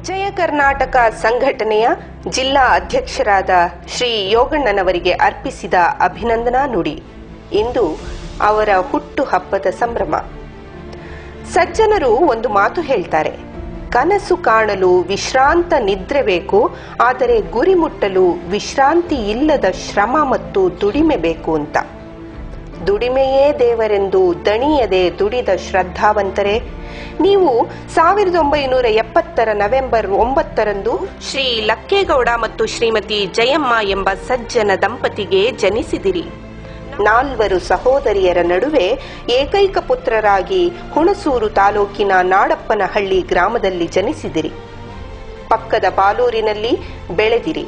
ಜಯ ಕರ್ನಾಟಕ ಸಂಘಟನೆಯ ಜಿಲ್ಲಾ ಅಧ್ಯಕ್ಷರಾದ ಶ್ರೀ ಯೋಗಣ್ಣನವರಿಗೆ ಅರ್ಪಿಸಿದ ಅಭಿನಂದನಾ ನುಡಿ ಇಂದು ಅವರ ಹುಟ್ಟು ಹಬ್ಬದ ಸಂಭ್ರಮ ಸಜ್ಜನರು ಒಂದು ಮಾತು ಹೇಳ್ತಾರೆ ಕನಸು ಕಾಣಲು ವಿಶ್ರಾಂತ ನಿದ್ರೆ ಬೇಕು ಆದರೆ ಗುರಿ ಮುಟ್ಟಲು ವಿಶ್ರಾಂತಿ ಇಲ್ಲದ ಶ್ರಮ ಮತ್ತು ದುಡಿಮೆ ಬೇಕು ಅಂತ ದುಡಿಮೆಯೇ ದೇವರೆಂದು ದಣಿಯದೆ ದುಡಿದ ಶ್ರದ್ಧಾವಂತರೇ ನೀವು ಸಾವಿರದ ಒಂಬೈನೂರ ಎಪ್ಪತ್ತರ ನವೆಂಬರ್ ಒಂಬತ್ತರಂದು ಶ್ರೀ ಲಕ್ಕೇಗೌಡ ಮತ್ತು ಶ್ರೀಮತಿ ಜಯಮ್ಮ ಎಂಬ ಸಜ್ಜನ ದಂಪತಿಗೆ ಜನಿಸಿದಿರಿ ನಾಲ್ವರು ಸಹೋದರಿಯರ ನಡುವೆ ಏಕೈಕ ಪುತ್ರರಾಗಿ ಹುಣಸೂರು ತಾಲೂಕಿನ ನಾಡಪ್ಪನಹಳ್ಳಿ ಗ್ರಾಮದಲ್ಲಿ ಜನಿಸಿದಿರಿ ಪಕ್ಕದ ಬಾಲೂರಿನಲ್ಲಿ ಬೆಳೆದಿರಿ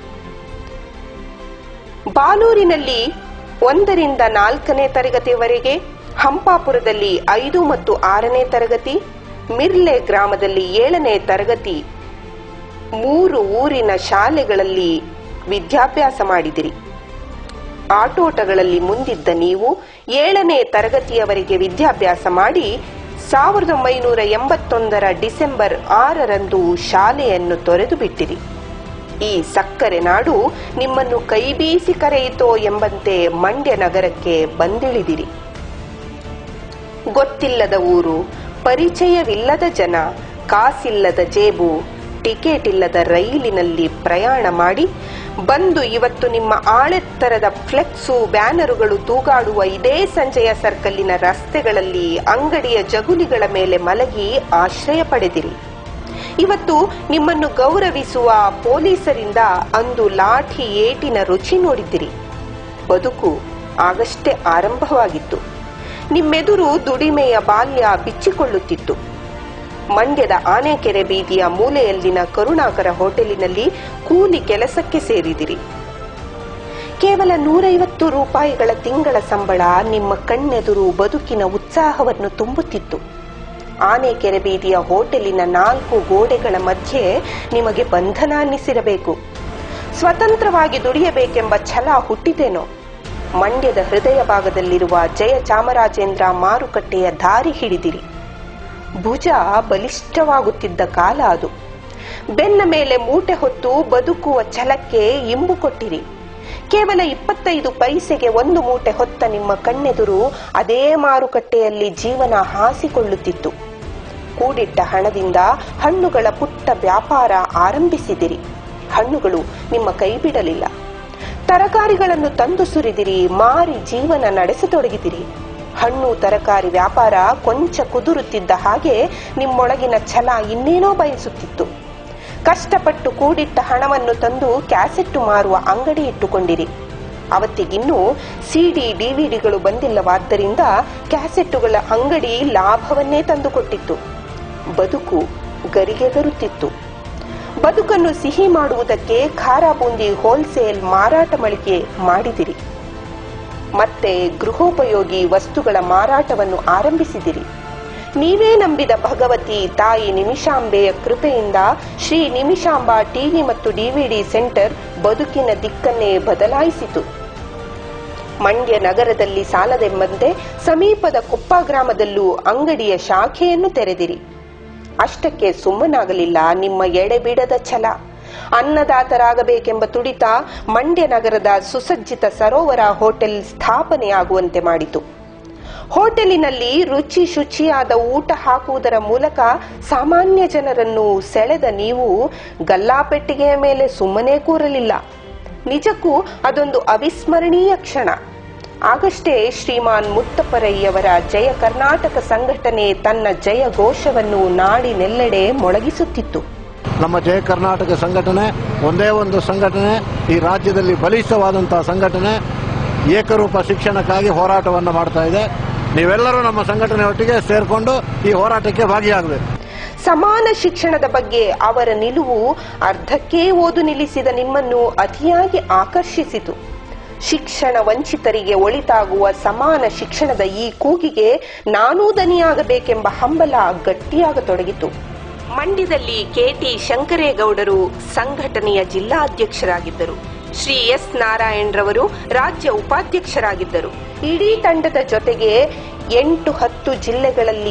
ಬಾಲೂರಿನಲ್ಲಿ ಒಂದರಿಂದ ನಾಲ್ಕನೇ ತರಗತಿಯವರೆಗೆ ಹಂಪಾಪುರದಲ್ಲಿ ಐದು ಮತ್ತು ಆರನೇ ತರಗತಿ ಮಿರ್ಲೆ ಗ್ರಾಮದಲ್ಲಿ ಏಳನೇ ತರಗತಿ ಮೂರು ಊರಿನ ಶಾಲೆಗಳಲ್ಲಿ ವಿದ್ಯಾಭ್ಯಾಸ ಮಾಡಿದಿರಿ ಆಟೋಟಗಳಲ್ಲಿ ಮುಂದಿದ್ದ ನೀವು ಏಳನೇ ತರಗತಿಯವರೆಗೆ ವಿದ್ಯಾಭ್ಯಾಸ ಮಾಡಿ ಸಾವಿರದ ಒಂಬೈನೂರ ಎಂಬತ್ತೊಂದರ ಡಿಸೆಂಬರ್ ಆರರಂದು ಶಾಲೆಯನ್ನು ತೊರೆದು ಬಿಟ್ಟಿರಿ ಈ ಸಕ್ಕರೆ ನಾಡು ನಿಮ್ಮನ್ನು ಕೈಬೀಸಿ ಕರೆಯಿತೋ ಎಂಬಂತೆ ಮಂಡ್ಯ ನಗರಕ್ಕೆ ಬಂದಿಳಿದಿರಿ ಗೊತ್ತಿಲ್ಲದ ಊರು ಪರಿಚಯವಿಲ್ಲದ ಜನ ಕಾಸಿಲ್ಲದ ಜೇಬು ಟಿಕೆಟ್ ಇಲ್ಲದ ರೈಲಿನಲ್ಲಿ ಪ್ರಯಾಣ ಮಾಡಿ ಬಂದು ಇವತ್ತು ನಿಮ್ಮ ಆಳೆತ್ತರದ ಫ್ಲೆಕ್ಸು ಬ್ಯಾನರುಗಳು ತೂಗಾಡುವ ಇದೇ ಸಂಜೆಯ ಸರ್ಕಲ್ಲಿನ ರಸ್ತೆಗಳಲ್ಲಿ ಅಂಗಡಿಯ ಜಗುಲಿಗಳ ಮೇಲೆ ಮಲಗಿ ಆಶ್ರಯ ಪಡೆದಿರಿ ಇವತ್ತು ನಿಮ್ಮನ್ನು ಗೌರವಿಸುವ ಪೊಲೀಸರಿಂದ ಅಂದು ಲಾಠಿ ಏಟಿನ ರುಚಿ ನೋಡಿದ್ದಿರಿ ಬದುಕು ಆಗಷ್ಟೇ ಆರಂಭವಾಗಿತ್ತು ನಿಮ್ಮೆದುರು ದುಡಿಮೆಯ ಬಾಲ್ಯ ಬಿಚ್ಚಿಕೊಳ್ಳುತ್ತಿತ್ತು ಮಂಡ್ಯದ ಆನೆಕೆರೆ ಬೀದಿಯ ಮೂಲೆಯಲ್ಲಿನ ಕರುಣಾಕರ ಹೋಟೆಲಿನಲ್ಲಿ ಕೂಲಿ ಕೆಲಸಕ್ಕೆ ಸೇರಿದಿರಿ ಕೇವಲ ನೂರೈವತ್ತು ರೂಪಾಯಿಗಳ ತಿಂಗಳ ಸಂಬಳ ನಿಮ್ಮ ಕಣ್ಣೆದುರು ಬದುಕಿನ ಉತ್ಸಾಹವನ್ನು ತುಂಬುತ್ತಿತ್ತು ಆನೆಕೆರೆ ಬೀದಿಯ ಹೋಟೆಲಿನ ನಾಲ್ಕು ಗೋಡೆಗಳ ಮಧ್ಯೆ ನಿಮಗೆ ಬಂಧನ ಅನ್ನಿಸಿರಬೇಕು ಸ್ವತಂತ್ರವಾಗಿ ದುಡಿಯಬೇಕೆಂಬ ಛಲ ಹುಟ್ಟಿತೇನೋ ಮಂಡ್ಯದ ಹೃದಯ ಭಾಗದಲ್ಲಿರುವ ಜಯ ಚಾಮರಾಜೇಂದ್ರ ಮಾರುಕಟ್ಟೆಯ ದಾರಿ ಹಿಡಿದಿರಿ ಭುಜ ಬಲಿಷ್ಠವಾಗುತ್ತಿದ್ದ ಕಾಲ ಅದು ಬೆನ್ನ ಮೇಲೆ ಮೂಟೆ ಹೊತ್ತು ಬದುಕುವ ಛಲಕ್ಕೆ ಇಂಬು ಕೊಟ್ಟಿರಿ ಕೇವಲ ಇಪ್ಪತ್ತೈದು ಪೈಸೆಗೆ ಒಂದು ಮೂಟೆ ಹೊತ್ತ ನಿಮ್ಮ ಕಣ್ಣೆದುರು ಅದೇ ಮಾರುಕಟ್ಟೆಯಲ್ಲಿ ಜೀವನ ಹಾಸಿಕೊಳ್ಳುತ್ತಿತ್ತು ಕೂಡಿಟ್ಟ ಹಣದಿಂದ ಹಣ್ಣುಗಳ ಪುಟ್ಟ ವ್ಯಾಪಾರ ಆರಂಭಿಸಿದಿರಿ ಹಣ್ಣುಗಳು ನಿಮ್ಮ ಕೈ ಬಿಡಲಿಲ್ಲ ತರಕಾರಿಗಳನ್ನು ತಂದು ಸುರಿದಿರಿ ಮಾರಿ ಜೀವನ ನಡೆಸತೊಡಗಿದಿರಿ ಹಣ್ಣು ತರಕಾರಿ ವ್ಯಾಪಾರ ಕೊಂಚ ಕುದುರುತ್ತಿದ್ದ ಹಾಗೆ ನಿಮ್ಮೊಳಗಿನ ಛಲ ಇನ್ನೇನೋ ಬಯಸುತ್ತಿತ್ತು ಕಷ್ಟಪಟ್ಟು ಕೂಡಿಟ್ಟ ಹಣವನ್ನು ತಂದು ಕ್ಯಾಸೆಟ್ಟು ಮಾರುವ ಅಂಗಡಿ ಇಟ್ಟುಕೊಂಡಿರಿ ಅವತ್ತಿಗಿನ್ನೂ ಸಿಡಿ ಡಿವಿಡಿಗಳು ಬಂದಿಲ್ಲವಾದ್ದರಿಂದ ಕ್ಯಾಸೆಟ್ಟುಗಳ ಅಂಗಡಿ ಲಾಭವನ್ನೇ ತಂದುಕೊಟ್ಟಿತ್ತು ಬದುಕು ಗರಿಗೆದರುತ್ತಿತ್ತು ಬದುಕನ್ನು ಸಿಹಿ ಮಾಡುವುದಕ್ಕೆ ಖಾರ ಬೂಂದಿ ಹೋಲ್ಸೇಲ್ ಮಾರಾಟ ಮಳಿಗೆ ಮಾಡಿದಿರಿ ಮತ್ತೆ ಗೃಹೋಪಯೋಗಿ ವಸ್ತುಗಳ ಮಾರಾಟವನ್ನು ಆರಂಭಿಸಿದಿರಿ ನೀವೇ ನಂಬಿದ ಭಗವತಿ ತಾಯಿ ನಿಮಿಷಾಂಬೆಯ ಕೃಪೆಯಿಂದ ಶ್ರೀ ನಿಮಿಷಾಂಬ ಟಿವಿ ಮತ್ತು ಡಿವಿಡಿ ಸೆಂಟರ್ ಬದುಕಿನ ದಿಕ್ಕನ್ನೇ ಬದಲಾಯಿಸಿತು ಮಂಡ್ಯ ನಗರದಲ್ಲಿ ಸಾಲದೆಂಬಂತೆ ಸಮೀಪದ ಕುಪ್ಪ ಗ್ರಾಮದಲ್ಲೂ ಅಂಗಡಿಯ ಶಾಖೆಯನ್ನು ತೆರೆದಿರಿ ಅಷ್ಟಕ್ಕೆ ಸುಮ್ಮನಾಗಲಿಲ್ಲ ನಿಮ್ಮ ಎಡೆಬಿಡದ ಛಲ ಅನ್ನದಾತರಾಗಬೇಕೆಂಬ ತುಡಿತ ಮಂಡ್ಯ ನಗರದ ಸುಸಜ್ಜಿತ ಸರೋವರ ಹೋಟೆಲ್ ಸ್ಥಾಪನೆಯಾಗುವಂತೆ ಮಾಡಿತು ಹೋಟೆಲಿನಲ್ಲಿ ರುಚಿ ಶುಚಿಯಾದ ಊಟ ಹಾಕುವುದರ ಮೂಲಕ ಸಾಮಾನ್ಯ ಜನರನ್ನು ಸೆಳೆದ ನೀವು ಗಲ್ಲಾಪೆಟ್ಟಿಗೆಯ ಮೇಲೆ ಸುಮ್ಮನೆ ಕೂರಲಿಲ್ಲ ನಿಜಕ್ಕೂ ಅದೊಂದು ಅವಿಸ್ಮರಣೀಯ ಕ್ಷಣ ಆಗಷ್ಟೇ ಶ್ರೀಮಾನ್ ಮುತ್ತಪ್ಪರಯ್ಯವರ ಜಯ ಕರ್ನಾಟಕ ಸಂಘಟನೆ ತನ್ನ ಜಯ ಘೋಷವನ್ನು ನಾಡಿನೆಲ್ಲೆಡೆ ಮೊಳಗಿಸುತ್ತಿತ್ತು ನಮ್ಮ ಜಯ ಕರ್ನಾಟಕ ಸಂಘಟನೆ ಒಂದೇ ಒಂದು ಸಂಘಟನೆ ಈ ರಾಜ್ಯದಲ್ಲಿ ಬಲಿಷ್ಠವಾದಂತಹ ಸಂಘಟನೆ ಏಕರೂಪ ಶಿಕ್ಷಣಕ್ಕಾಗಿ ಹೋರಾಟವನ್ನು ಮಾಡ್ತಾ ಇದೆ ನೀವೆಲ್ಲರೂ ನಮ್ಮ ಸಂಘಟನೆ ಒಟ್ಟಿಗೆ ಸೇರಿಕೊಂಡು ಈ ಹೋರಾಟಕ್ಕೆ ಭಾಗಿಯಾಗಬೇಕು ಸಮಾನ ಶಿಕ್ಷಣದ ಬಗ್ಗೆ ಅವರ ನಿಲುವು ಅರ್ಧಕ್ಕೇ ಓದು ನಿಲ್ಲಿಸಿದ ನಿಮ್ಮನ್ನು ಅತಿಯಾಗಿ ಆಕರ್ಷಿಸಿತು ಶಿಕ್ಷಣ ವಂಚಿತರಿಗೆ ಒಳಿತಾಗುವ ಸಮಾನ ಶಿಕ್ಷಣದ ಈ ಕೂಗಿಗೆ ನಾನೂ ದನಿಯಾಗಬೇಕೆಂಬ ಹಂಬಲ ಗಟ್ಟಿಯಾಗತೊಡಗಿತು ಮಂಡ್ಯದಲ್ಲಿ ಕೆಟಿ ಶಂಕರೇಗೌಡರು ಸಂಘಟನೆಯ ಜಿಲ್ಲಾಧ್ಯಕ್ಷರಾಗಿದ್ದರು ಶ್ರೀ ಎಸ್ ನಾರಾಯಣರವರು ರಾಜ್ಯ ಉಪಾಧ್ಯಕ್ಷರಾಗಿದ್ದರು ಇಡೀ ತಂಡದ ಜೊತೆಗೆ ಎಂಟು ಹತ್ತು ಜಿಲ್ಲೆಗಳಲ್ಲಿ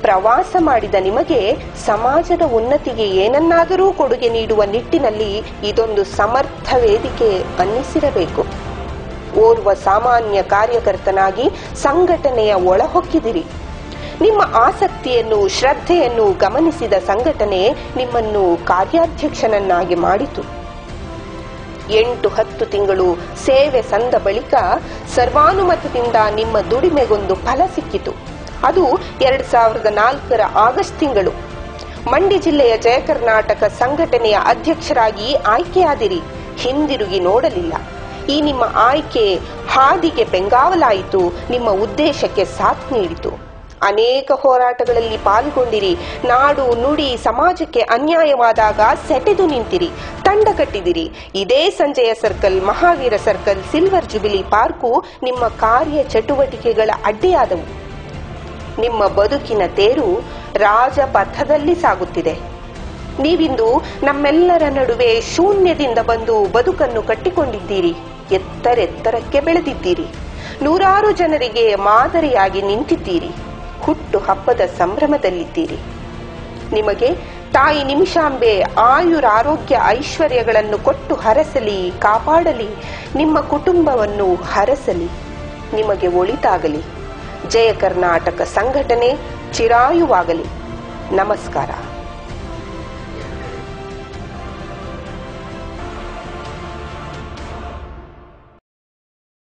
ಪ್ರವಾಸ ಮಾಡಿದ ನಿಮಗೆ ಸಮಾಜದ ಉನ್ನತಿಗೆ ಏನನ್ನಾದರೂ ಕೊಡುಗೆ ನೀಡುವ ನಿಟ್ಟಿನಲ್ಲಿ ಇದೊಂದು ಸಮರ್ಥ ವೇದಿಕೆ ಅನ್ನಿಸಿರಬೇಕು ಓರ್ವ ಸಾಮಾನ್ಯ ಕಾರ್ಯಕರ್ತನಾಗಿ ಸಂಘಟನೆಯ ಒಳಹೊಕ್ಕಿದಿರಿ ನಿಮ್ಮ ಆಸಕ್ತಿಯನ್ನು ಶ್ರದ್ಧೆಯನ್ನು ಗಮನಿಸಿದ ಸಂಘಟನೆ ನಿಮ್ಮನ್ನು ಕಾರ್ಯಾಧ್ಯಕ್ಷನನ್ನಾಗಿ ಮಾಡಿತು ಎಂಟು ಹತ್ತು ತಿಂಗಳು ಸೇವೆ ಸಂದ ಬಳಿಕ ಸರ್ವಾನುಮತದಿಂದ ನಿಮ್ಮ ದುಡಿಮೆಗೊಂದು ಫಲ ಸಿಕ್ಕಿತು ಅದು ಎರಡ್ ಸಾವಿರದ ನಾಲ್ಕರ ಆಗಸ್ಟ್ ತಿಂಗಳು ಮಂಡ್ಯ ಜಿಲ್ಲೆಯ ಜಯ ಕರ್ನಾಟಕ ಸಂಘಟನೆಯ ಅಧ್ಯಕ್ಷರಾಗಿ ಆಯ್ಕೆಯಾದಿರಿ ಹಿಂದಿರುಗಿ ನೋಡಲಿಲ್ಲ ಈ ನಿಮ್ಮ ಆಯ್ಕೆ ಹಾದಿಗೆ ಬೆಂಗಾವಲಾಯಿತು ನಿಮ್ಮ ಉದ್ದೇಶಕ್ಕೆ ಸಾಥ್ ನೀಡಿತು ಅನೇಕ ಹೋರಾಟಗಳಲ್ಲಿ ಪಾಲ್ಗೊಂಡಿರಿ ನಾಡು ನುಡಿ ಸಮಾಜಕ್ಕೆ ಅನ್ಯಾಯವಾದಾಗ ಸೆಟೆದು ನಿಂತಿರಿ ತಂಡ ಕಟ್ಟಿದಿರಿ ಇದೇ Sanjay circle Mahaveer circle silver jubilee park ನಿಮ್ಮ ಕಾರ್ಯ ಚಟುವಟಿಕೆಗಳ ಅಡ್ಡಿಯಾದವು ನಿಮ್ಮ ಬದುಕಿನ ತೇರು ರಾಜಪಥದಲ್ಲಿ ಸಾಗುತ್ತಿದೆ ನೀವಿಂದು ನಮ್ಮೆಲ್ಲರ ನಡುವೆ ಶೂನ್ಯದಿಂದ ಬಂದು ಬದುಕನ್ನು ಕಟ್ಟಿಕೊಂಡಿದ್ದೀರಿ ಎತ್ತರೆತ್ತರಕ್ಕೆ ಬೆಳೆದಿದ್ದೀರಿ ನೂರಾರು ಜನರಿಗೆ ಮಾದರಿಯಾಗಿ ನಿಂತಿದ್ದೀರಿ ಹುಟ್ಟು ಹಬ್ಬದ ಸಂಭ್ರಮದಲ್ಲಿದ್ದೀರಿ ನಿಮಗೆ ತಾಯಿ ನಿಮಿಷಾಂಬೆ ಆಯುರಾರೋಗ್ಯ ಐಶ್ವರ್ಯಗಳನ್ನು ಕೊಟ್ಟು ಹರಸಲಿ ಕಾಪಾಡಲಿ ನಿಮ್ಮ ಕುಟುಂಬವನ್ನು ಹರಸಲಿ ನಿಮಗೆ ಒಳಿತಾಗಲಿ ಜಯ ಕರ್ನಾಟಕ ಸಂಘಟನೆ ಚಿರಾಯುವಾಗಲಿ ನಮಸ್ಕಾರ